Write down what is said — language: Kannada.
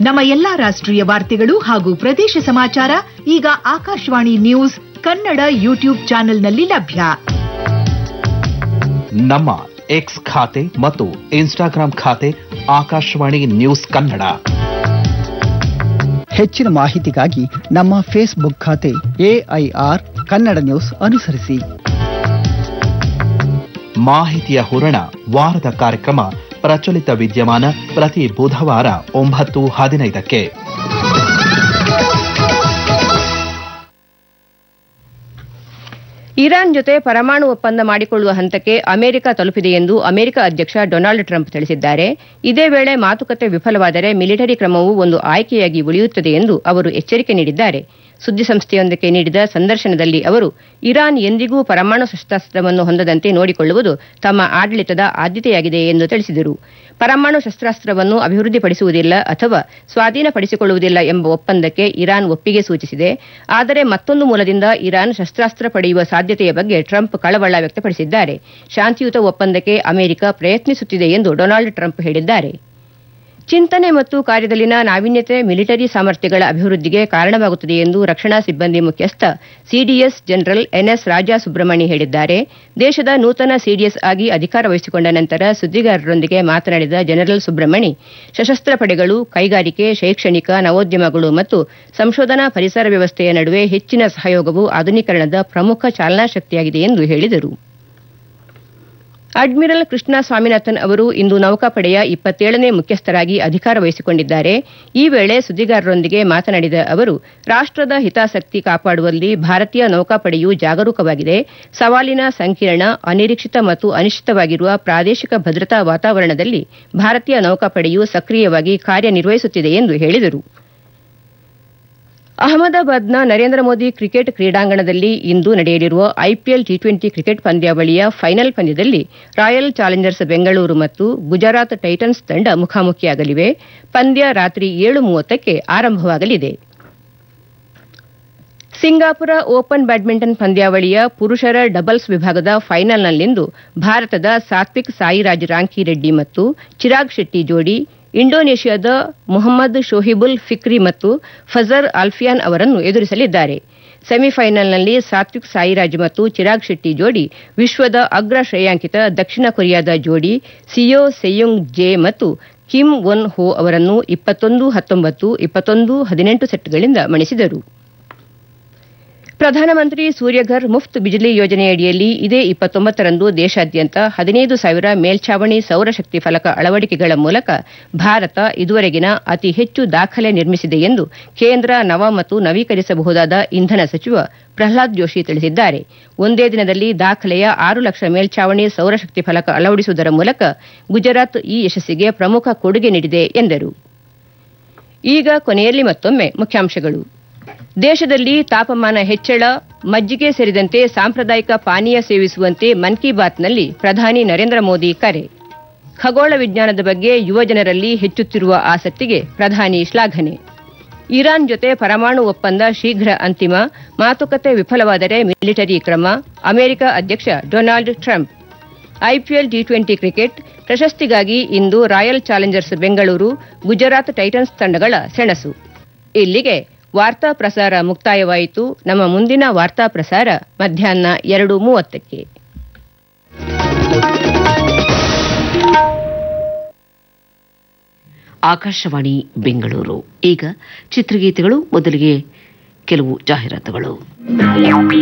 ನಮ್ಮ ಎಲ್ಲಾ ರಾಷ್ಟ್ರೀಯ ವಾರ್ತೆಗಳು ಹಾಗೂ ಪ್ರದೇಶ ಸಮಾಚಾರ ಈಗ ಆಕಾಶವಾಣಿ ನ್ಯೂಸ್ ಕನ್ನಡ ಯೂಟ್ಯೂಬ್ ಚಾನೆಲ್ನಲ್ಲಿ ಲಭ್ಯ ನಮ್ಮ ಎಕ್ಸ್ ಖಾತೆ ಮತ್ತು ಇನ್ಸ್ಟಾಗ್ರಾಂ ಖಾತೆ ಆಕಾಶವಾಣಿ ನ್ಯೂಸ್ ಕನ್ನಡ ಹೆಚ್ಚಿನ ಮಾಹಿತಿಗಾಗಿ ನಮ್ಮ ಫೇಸ್ಬುಕ್ ಖಾತೆ ಎಐಆರ್ ಕನ್ನಡ ನ್ಯೂಸ್ ಅನುಸರಿಸಿ ಮಾಹಿತಿಯ ಹೂರಣ ವಾರದ ಕಾರ್ಯಕ್ರಮ ಪ್ರಚಲಿತ ವಿದ್ಯಮಾನ ಪ್ರತಿ ಬುಧವಾರ ಒಂಬತ್ತು ಹದಿನೈದಕ್ಕೆ ಇರಾನ್ ಜೊತೆ ಪರಮಾಣು ಒಪ್ಪಂದ ಮಾಡಿಕೊಳ್ಳುವ ಹಂತಕ್ಕೆ ಅಮೆರಿಕ ತಲುಪಿದೆ ಎಂದು ಅಮೆರಿಕ ಅಧ್ಯಕ್ಷ ಡೊನಾಲ್ಡ್ ಟ್ರಂಪ್ ತಿಳಿಸಿದ್ದಾರೆ ಇದೇ ವೇಳೆ ಮಾತುಕತೆ ವಿಫಲವಾದರೆ ಮಿಲಿಟರಿ ಕ್ರಮವು ಒಂದು ಆಯ್ಕೆಯಾಗಿ ಉಳಿಯುತ್ತದೆ ಎಂದು ಅವರು ಎಚ್ಚರಿಕೆ ನೀಡಿದ್ದಾರೆ ಸುದ್ದಿಸಂಸ್ಥೆಯೊಂದಕ್ಕೆ ನೀಡಿದ ಸಂದರ್ಶನದಲ್ಲಿ ಅವರು ಇರಾನ್ ಎಂದಿಗೂ ಪರಮಾಣು ಶಸ್ತ್ರಾಸ್ತ್ರವನ್ನು ಹೊಂದದಂತೆ ನೋಡಿಕೊಳ್ಳುವುದು ತಮ್ಮ ಆಡಳಿತದ ಆದ್ಯತೆಯಾಗಿದೆ ಎಂದು ತಿಳಿಸಿದರು ಪರಮಾಣು ಶಸ್ತ್ರಾಸ್ತ್ರವನ್ನು ಅಭಿವೃದ್ಧಿಪಡಿಸುವುದಿಲ್ಲ ಅಥವಾ ಸ್ವಾಧೀನಪಡಿಸಿಕೊಳ್ಳುವುದಿಲ್ಲ ಎಂಬ ಒಪ್ಪಂದಕ್ಕೆ ಇರಾನ್ ಒಪ್ಪಿಗೆ ಸೂಚಿಸಿದೆ ಆದರೆ ಮತ್ತೊಂದು ಮೂಲದಿಂದ ಇರಾನ್ ಶಸ್ತ್ರಾಸ್ತ್ರ ಪಡೆಯುವ ಸಾಧ್ಯತೆಯ ಬಗ್ಗೆ ಟ್ರಂಪ್ ಕಳವಳ ವ್ಯಕ್ತಪಡಿಸಿದ್ದಾರೆ ಶಾಂತಿಯುತ ಒಪ್ಪಂದಕ್ಕೆ ಅಮೆರಿಕ ಪ್ರಯತ್ನಿಸುತ್ತಿದೆ ಎಂದು ಡೊನಾಲ್ಡ್ ಟ್ರಂಪ್ ಹೇಳಿದ್ದಾರೆ ಚಿಂತನೆ ಮತ್ತು ಕಾರ್ಯದಲ್ಲಿನ ನಾವೀನ್ಯತೆ ಮಿಲಿಟರಿ ಸಾಮರ್ಥ್ಯಗಳ ಅಭಿವೃದ್ಧಿಗೆ ಕಾರಣವಾಗುತ್ತದೆ ಎಂದು ರಕ್ಷಣಾ ಸಿಬ್ಬಂದಿ ಮುಖ್ಯಸ್ಥ CDS general NS Raja Subramani ಹೇಳಿದ್ದಾರೆ ದೇಶದ ನೂತನ ಸಿಡಿಎಸ್ ಆಗಿ ಅಧಿಕಾರ ವಹಿಸಿಕೊಂಡ ನಂತರ ಸುದ್ದಿಗಾರರೊಂದಿಗೆ ಮಾತನಾಡಿದ ಜನರಲ್ ಸುಬ್ರಹ್ಮಣಿ ಸಶಸ್ತ್ರ ಪಡೆಗಳು ಕೈಗಾರಿಕೆ ಶೈಕ್ಷಣಿಕ ನವೋದ್ಯಮಗಳು ಮತ್ತು ಸಂಶೋಧನಾ ಪರಿಸರ ವ್ಯವಸ್ಥೆಯ ನಡುವೆ ಹೆಚ್ಚಿನ ಸಹಯೋಗವು ಆಧುನೀಕರಣದ ಪ್ರಮುಖ ಚಾಲನಾ ಶಕ್ತಿಯಾಗಿದೆ ಎಂದು ಹೇಳಿದರು ಅಡ್ಮಿರಲ್ ಕೃಷ್ಣ ಸ್ವಾಮಿನಾಥನ್ ಅವರು ಇಂದು ನೌಕಾಪಡೆಯ ಇಪ್ಪತ್ತೇಳನೇ ಮುಖ್ಯಸ್ಥರಾಗಿ ಅಧಿಕಾರ ವಹಿಸಿಕೊಂಡಿದ್ದಾರೆ ಈ ವೇಳೆ ಸುದ್ದಿಗಾರರೊಂದಿಗೆ ಮಾತನಾಡಿದ ಅವರು ರಾಷ್ಟದ ಹಿತಾಸಕ್ತಿ ಕಾಪಾಡುವಲ್ಲಿ ಭಾರತೀಯ ನೌಕಾಪಡೆಯು ಜಾಗರೂಕವಾಗಿದೆ ಸವಾಲಿನ ಸಂಕೀರ್ಣ ಅನಿರೀಕ್ಷಿತ ಮತ್ತು ಅನಿಶ್ಚಿತವಾಗಿರುವ ಪ್ರಾದೇಶಿಕ ಭದ್ರತಾ ವಾತಾವರಣದಲ್ಲಿ ಭಾರತೀಯ ನೌಕಾಪಡೆಯು ಸಕ್ರಿಯವಾಗಿ ಕಾರ್ಯನಿರ್ವಹಿಸುತ್ತಿದೆ ಎಂದು ಹೇಳಿದರು ಅಹಮದಾಬಾದ್ನ ನರೇಂದ್ರ ಮೋದಿ ಕ್ರಿಕೆಟ್ ಕ್ರೀಡಾಂಗಣದಲ್ಲಿ ಇಂದು ನಡೆಯಲಿರುವ ಐಪಿಎಲ್ ಟಿ ಟ್ವೆಂಟಿ ಕ್ರಿಕೆಟ್ ಪಂದ್ಯಾವಳಿಯ ಫೈನಲ್ ಪಂದ್ಯದಲ್ಲಿ ರಾಯಲ್ ಚಾಲೆಂಜರ್ಸ್ ಬೆಂಗಳೂರು ಮತ್ತು ಗುಜರಾತ್ ಟೈಟನ್ಸ್ ತಂಡ ಮುಖಾಮುಖಿಯಾಗಲಿವೆ ಪಂದ್ಯ ರಾತ್ರಿ ಏಳು ಮೂವತ್ತಕ್ಕೆ ಆರಂಭವಾಗಲಿದೆ ಸಿಂಗಾಪುರ ಓಪನ್ ಬ್ಯಾಡ್ಮಿಂಟನ್ ಪಂದ್ಯಾವಳಿಯ ಪುರುಷರ ಡಬಲ್ಸ್ ವಿಭಾಗದ ಫೈನಲ್ನಲ್ಲಿಂದು ಭಾರತದ ಸಾತ್ವಿಕ್ ಸಾಯಿರಾಜ್ ರಾಂಕಿರೆಡ್ಡಿ ಮತ್ತು ಚಿರಾಗ್ ಶೆಟ್ಟಿ ಜೋಡಿ ಇಂಡೋನೇಷ್ಯಾದ ಮೊಹಮ್ಮದ್ ಶೋಹಿಬುಲ್ ಫಿಕ್ರಿ ಮತ್ತು ಫಜರ್ ಆಲ್ಫಿಯಾನ್ ಅವರನ್ನು ಎದುರಿಸಲಿದ್ದಾರೆ ಸೆಮಿಫೈನಲ್ನಲ್ಲಿ ಸಾತ್ವಿಕ್ ಸಾಯಿರಾಜ್ ಮತ್ತು ಚಿರಾಗ್ ಶೆಟ್ಟಿ ಜೋಡಿ ವಿಶ್ವದ ಅಗ್ರ ಶ್ರೇಯಾಂಕಿತ ದಕ್ಷಿಣ ಕೊರಿಯಾದ ಜೋಡಿ ಸಿಯೋ ಸೆಯುಂಗ್ ಜೆ ಮತ್ತು ಕಿಮ್ ಒನ್ ಹೋ ಅವರನ್ನು ಇಪ್ಪತ್ತೊಂದು ಹತ್ತೊಂಬತ್ತು ಇಪ್ಪತ್ತೊಂದು ಹದಿನೆಂಟು ಸೆಟ್ಗಳಿಂದ ಮಣಿಸಿದರು ಪ್ರಧಾನಮಂತ್ರಿ ಸೂರ್ಯಘರ್ ಮುಫ್ತ್ ಬಿಜ್ಲಿ ಯೋಜನೆಯಡಿಯಲ್ಲಿ ಇದೇ ಇಪ್ಪತ್ತೊಂಬತ್ತರಂದು ದೇಶಾದ್ಯಂತ ಹದಿನೈದು ಸಾವಿರ ಮೇಲ್ಛಾವಣಿ ಸೌರಶಕ್ತಿ ಫಲಕ ಅಳವಡಿಕೆಗಳ ಮೂಲಕ ಭಾರತ ಇದುವರೆಗಿನ ಅತಿ ಹೆಚ್ಚು ದಾಖಲೆ ನಿರ್ಮಿಸಿದೆ ಎಂದು ಕೇಂದ್ರ ನವ ಮತ್ತು ನವೀಕರಿಸಬಹುದಾದ ಇಂಧನ ಸಚಿವ ಪ್ರಹ್ಲಾದ್ ಜೋಶಿ ತಿಳಿಸಿದ್ದಾರೆ ಒಂದೇ ದಿನದಲ್ಲಿ ದಾಖಲೆಯ ಆರು ಲಕ್ಷ ಮೇಲ್ಛಾವಣಿ ಸೌರಶಕ್ತಿ ಫಲಕ ಅಳವಡಿಸುವುದರ ಮೂಲಕ ಗುಜರಾತ್ ಈ ಯಶಸ್ಸಿಗೆ ಪ್ರಮುಖ ಕೊಡುಗೆ ನೀಡಿದೆ ಎಂದರು ಈಗ ಕೊನೆಯಲ್ಲಿ ಮತ್ತೊಮ್ಮೆ ಮುಖ್ಯಾಂಶಗಳು ದೇಶದಲ್ಲಿ ತಾಪಮಾನ ಹೆಚ್ಚಳ ಮಜ್ಜಿಗೆ ಸೇರಿದಂತೆ ಸಾಂಪ್ರದಾಯಿಕ ಪಾನೀಯ ಸೇವಿಸುವಂತೆ ಮನ್ ಕಿ ಬಾತ್ನಲ್ಲಿ ಪ್ರಧಾನಿ ನರೇಂದ್ರ ಮೋದಿ ಕರೆ ಖಗೋಳ ವಿಜ್ಞಾನದ ಬಗ್ಗೆ ಯುವಜನರಲ್ಲಿ ಹೆಚ್ಚುತ್ತಿರುವ ಆಸಕ್ತಿಗೆ ಪ್ರಧಾನಿ ಶ್ಲಾಘನೆ ಇರಾನ್ ಜೊತೆ ಪರಮಾಣು ಒಪ್ಪಂದ ಶೀಘ್ರ ಅಂತಿಮ ಮಾತುಕತೆ ವಿಫಲವಾದರೆ ಮಿಲಿಟರಿ ಕ್ರಮ ಅಮೆರಿಕ ಅಧ್ಯಕ್ಷ Donald Trump IPL T twenty cricket ಪ್ರಶಸ್ತಿಗಾಗಿ ಇಂದು Royal Challengers Bengaluru Gujarat Titans ತಂಡಗಳ ಸೆಣಸು ಇಲ್ಲಿಗೆ ವಾರ್ತಾ ಪ್ರಸಾರ ಮುಕ್ತಾಯವಾಯಿತು ನಮ್ಮ ಮುಂದಿನ ವಾರ್ತಾ ಪ್ರಸಾರ ಮಧ್ಯಾಹ್ನ ಎರಡು ಮೂವತ್ತಕ್ಕೆ ಆಕಾಶವಾಣಿ ಬೆಂಗಳೂರು ಈಗ ಚಿತ್ರಗೀತೆಗಳು ಮೊದಲಿಗೆ ಕೆಲವು ಜಾಹೀರಾತುಗಳು